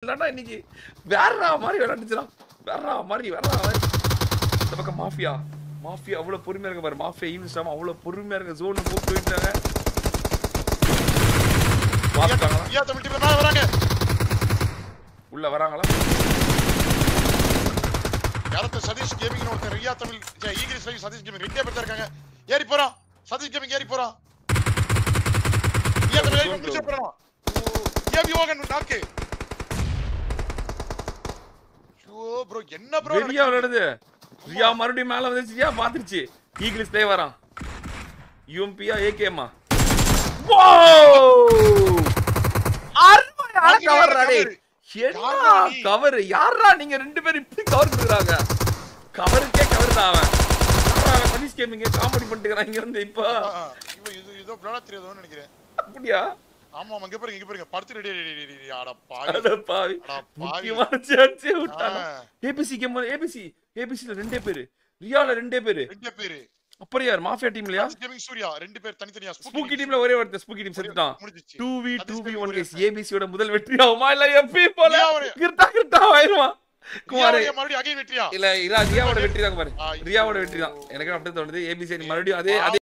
தான்டா இன்னைக்கு வேறா மாதிரி விளையாண்டுச்சுடா வேறா மாதிரி வேறா மாதிரி இந்த பக்கம் மாஃபியா மாஃபியா அவ்வளவு பொறுமையா இருக்க பாரு மாஃபியா ஈவினிங் அவ்வளவு பொறுமையா இருக்க ஜோன் மூவ் போயிட்டாங்க பார்த்துட்டாங்களா ஐயா தமிழ் டீம்ல மேல வராங்க உள்ள வராங்களா யாரத்த சதீஷ் கேமிங் ஒருத்தர் ரியா தமிழ் ஜெ, ஈகிரிஸ் லைவ் சதீஷ் கேமிங் ரெண்டே பேர் தான் இருக்காங்க ஏறி போறான் சதீஷ் கேமிங் ஏறி போறான் ரியா தமிழ் லைவ் பிடிச்சு போறான் ஏபி ஓகன் நாக்கு ஐயோ ப்ரோ என்ன ப்ரோ வெறியா விளையாடுது ரியா மறுபடியும் மேல வந்துருச்சு ரியா பாத்துருச்சு ஈகிலிஸ் பிளே வரான் யூஎம்பியா ஏகேமா அருமையான கவர் டேய் என்ன கவர் யாரா நீங்க ரெண்டு பேரும் இப்படி கவர் கொடுக்குறாங்க கவருக்கே கவர் தான் அவன் யார்ரா அவன் சதீஷ் கேமிங்க காமெடி பண்ணிட்டு இங்க இருந்து இப்ப இவன் இது இதோ பிளானா தெரியாதோன்னு நினைக்கிறேன் அப்படியா ஆமா ஆமா இங்க பாருங்க இங்க பாருங்க படுத்து ரெடி ரெடி ரெடி ரெடி அட பாவி அட பாவி அட பாவி முக்கியமான சான்ஸே விட்டாங்க ஆ, ஏபிசி கேம் ஏபிசி ஏபிசில ரெண்டே பேரு ரியால ரெண்டே பேரு ரெண்டே பேரு அப்புறம் யார் மாஃபியா டீம்லயா சதீஷ் கேமிங் சூர்யா ரெண்டு பேர் தனித்தனியா ஸ்பூக்கி டீம்ல ஒரே ஒருத்தர் ஸ்பூக்கி டீம் செத்துட்டான் முடிஞ்சிச்சு two V Satish two V gaming one ஒரே கேஸ் ஏபிசியோட முதல் வெற்றி ஆகுமா இல்ல எப்பி போல ரியாவோட- கிருத்தா கிருத்தா ஆயிருமா குமாரே ரியாவுடைய மறுபடியும் அகைன் வெற்றியா இல்ல இரா ரியாவோட வெற்றி தான் பாரு ஐயோ. ரியாவோட வெற்றி தான் எனக்கு அப்படியே தோணுது ஏபிசி மறுபடியும் அதே அதே